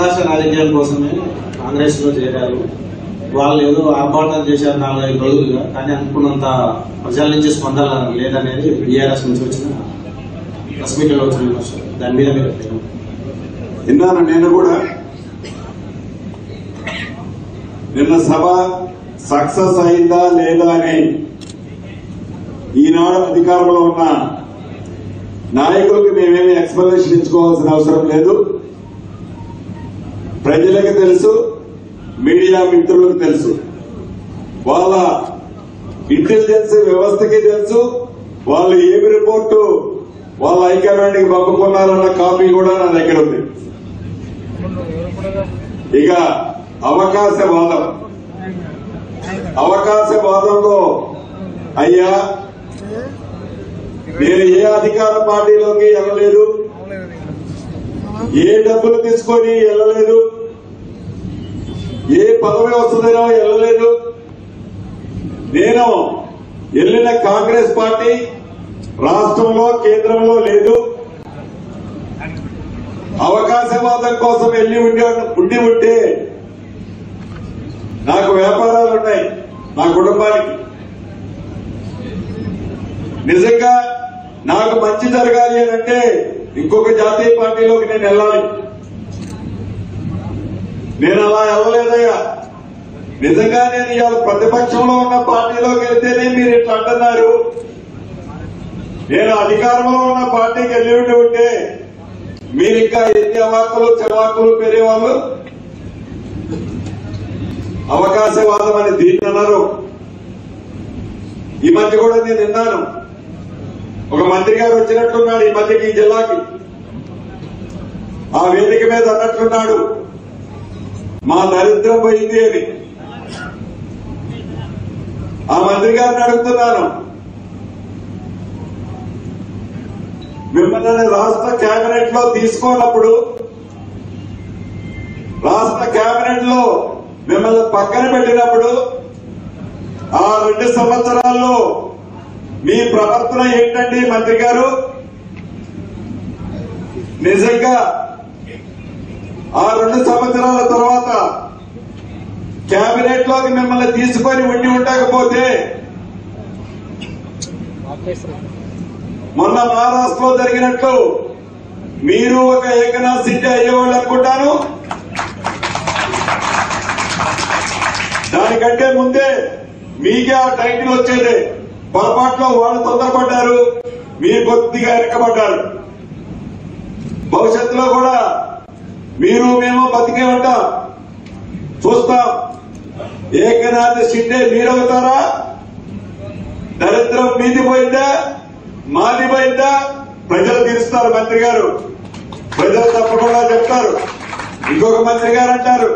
అవకాశ రాజకీయాల కోసమే కాంగ్రెస్ లో చేరారు వాళ్ళు ఏదో ఆర్భాటాలు చేశారు నాలుగైదు రోజులుగా కానీ అనుకున్నంత ప్రజల నుంచి స్పందన లేదనేది బీఆర్ఎస్ నుంచి వచ్చిన ప్రెస్ మీట్ లో వచ్చిన విమర్శ దాని మీద మీరు ఎట్లా? విన్నాను నేను కూడా నిన్న సభ సక్సెస్ అయిందా లేదా అని ఈనాడు అధికారంలో ఉన్న నాయకులకు మేమేమి ఎక్స్ప్లెనేషన్ ఇచ్చుకోవాల్సిన అవసరం లేదు ప్రజలకు తెలుసు మీడియా మిత్రులకు తెలుసు వాళ్ళ ఇంటెలిజెన్స్ వ్యవస్థకి తెలుసు వాళ్ళు ఏమి రిపోర్టు వాళ్ళ హైకమాండ్కి పంపుకున్నారన్న కాపీ కూడా నా దగ్గర ఉంది ఇక అవకాశవాదం అవకాశవాదంలో అయ్యా నేను ఏ అధికార పార్టీలోకి వెళ్ళలేదు ఏ డబ్బులు తీసుకొని వెళ్ళలేదు ఏ పదవి వస్తుందనో వెళ్ళలేదు నేను వెళ్ళిన కాంగ్రెస్ పార్టీ రాష్ట్రంలో కేంద్రంలో లేదు అవకాశవాదం కోసం వెళ్ళి ఉండి ఉండి ఉంటే నాకు వ్యాపారాలు ఉన్నాయి నా కుటుంబానికి నిజంగా నాకు మంచి జరగాలి అని అంటే ఇంకొక జాతీయ పార్టీలోకి నేను వెళ్ళాలి నేను అలా వెళ్ళలేదయ్యా నిజంగా నేను ఇవాళ ప్రతిపక్షంలో ఉన్న పార్టీలోకి వెళ్తేనే మీరు ఇట్లా అంటున్నారు నేను అధికారంలో ఉన్న పార్టీకి వెళ్ళి ఉండి ఉంటే మీరు ఇంకా ఎన్ని అవాకులు చవాకులు పెరిగేవాళ్ళు అవకాశవాదం అని దీన్ని అన్నారు ఈ మధ్య కూడా నేను విన్నాను ఒక మంత్రి గారు వచ్చినట్లున్నాడు ఈ మధ్యకి ఈ జిల్లాకి ఆ వేదిక మీద అన్నట్లున్నాడు మా దరిద్రం పోయింది అని ఆ మంత్రి గారిని అడుగుతున్నాను మిమ్మల్ని రాష్ట్ర కేబినెట్ లో తీసుకున్నప్పుడు రాష్ట్ర కేబినెట్ లో మిమ్మల్ని పక్కన పెట్టినప్పుడు ఆ రెండు సంవత్సరాల్లో మీ ప్రవర్తన ఏంటండి మంత్రి గారు నిజంగా ఆ రెండు సంవత్సరాల తర్వాత కేబినెట్ లోకి మిమ్మల్ని తీసుకొని ఉండి ఉండకపోతే మొన్న మహారాష్ట్రలో జరిగినట్లు మీరు ఒక ఏకనాథ్ సిండే అయ్యేవాళ్ళు అనుకుంటాను దానికంటే ముందే మీకే ఆ టైటిల్ వచ్చేది పొరపాట్లో వాళ్ళు తొందరపడ్డారు మీరు కొద్దిగా వెనకబడ్డారు భవిష్యత్తులో కూడా మీరు మేము బతికే ఉంటాం చూస్తాం ఏకనాథ్ షిండే మీరవుతారా దరిద్రం మీది పోయిందా మాది పోయిందా ప్రజలు తీరుస్తారు మంత్రి గారు ప్రజలు తప్పకుండా చెప్తారు ఇంకొక మంత్రి గారు అంటారు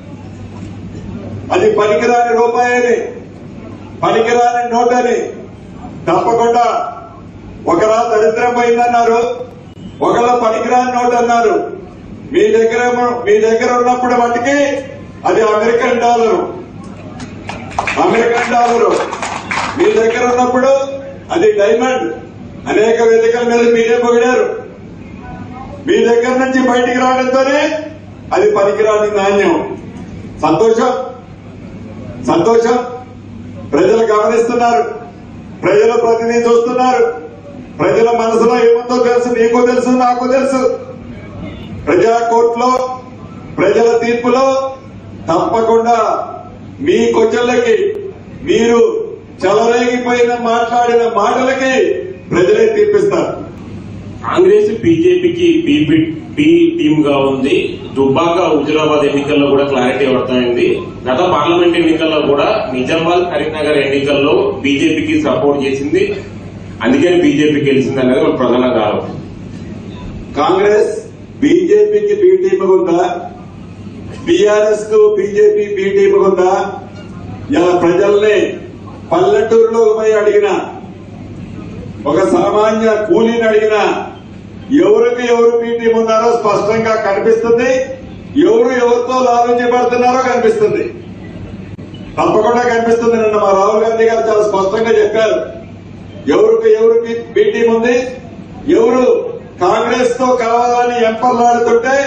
అది పనికిరాని రూపాయి అని పనికిరాని నోట్ అని తప్పకుండా ఒకరా దరిద్రం పోయిందన్నారు ఒకళ్ళ పనికిరాని నోట్ అన్నారు మీ దగ్గర మీ దగ్గర ఉన్నప్పుడు మట్టుకి అది అమెరికన్ డాలరు అమెరికన్ డాలరు మీ దగ్గర ఉన్నప్పుడు అది డైమండ్ అనేక వేదికల మీద మీరే పొగిడారు మీ దగ్గర నుంచి బయటికి రావడంతోనే అది పనికిరాని నాణ్యం సంతోషం సంతోషం ప్రజలు గమనిస్తున్నారు ప్రజల ప్రతినిధి చూస్తున్నారు ప్రజల మనసులో ఏముందో తెలుసు నీకు తెలుసు నాకు తెలుసు ప్రజా కోర్టులో ప్రజల తీర్పులో తప్పకుండా మీ కొచ్చళ్ళకి మీరు చెలరేగిపోయిన మాట్లాడిన మాటలకి ప్రజలే తీర్పిస్తారు కాంగ్రెస్ బీజేపీకి పీపీ పీ టీమ్ గా ఉంది దుబ్బాక హుజురాబాద్ ఎన్నికల్లో కూడా క్లారిటీ పడుతుంది గత పార్లమెంట్ ఎన్నికల్లో కూడా నిజామాబాద్ కరీంనగర్ ఎన్నికల్లో బీజేపీకి సపోర్ట్ చేసింది అందుకని బీజేపీ గెలిచింది అనేది ఒక ప్రధాన కారణం కాంగ్రెస్ బీజేపీకి బి టీమ్ ఉందా బీఆర్ఎస్ కు బీజేపీ బి టీమ్ ఉందా ఇలా ప్రజల్ని పల్లెటూరులో పోయి అడిగిన ఒక సామాన్య కూలీని అడిగిన ఎవరికి ఎవరు బి టీం ఉన్నారో స్పష్టంగా కనిపిస్తుంది ఎవరు ఎవరితో లాభించబడుతున్నారో కనిపిస్తుంది తప్పకుండా కనిపిస్తుంది నిన్న మా రాహుల్ గాంధీ గారు చాలా స్పష్టంగా చెప్పారు ఎవరికి ఎవరికి బి టీం ఉంది ఎవరు కాంగ్రెస్ తో కావాలని ఎంపర్లాడుతుంటే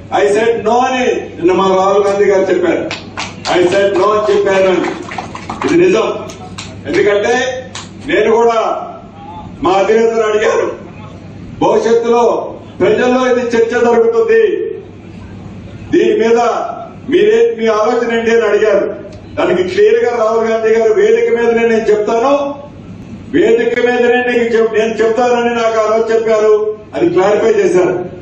ఐ సెట్ నో అని నిన్న మా రాహుల్ గాంధీ గారు చెప్పారు ఐ సెట్ నో అని చెప్పారు అని ఇది నిజం ఎందుకంటే నేను కూడా మా అధినేతను అడిగాను భవిష్యత్తులో ప్రజల్లో ఇది చర్చ జరుగుతుంది దీని మీద మీరే మీ ఆలోచన ఏంటి అని అడిగారు దానికి క్లియర్ గా రాహుల్ గాంధీ గారు వేదిక మీదనే నేను చెప్తాను వేదిక మీదనే నీకు చెప్- నేను చెప్తానని నాకు ఆ రోజు చెప్పారు అది క్లారిఫై చేశారు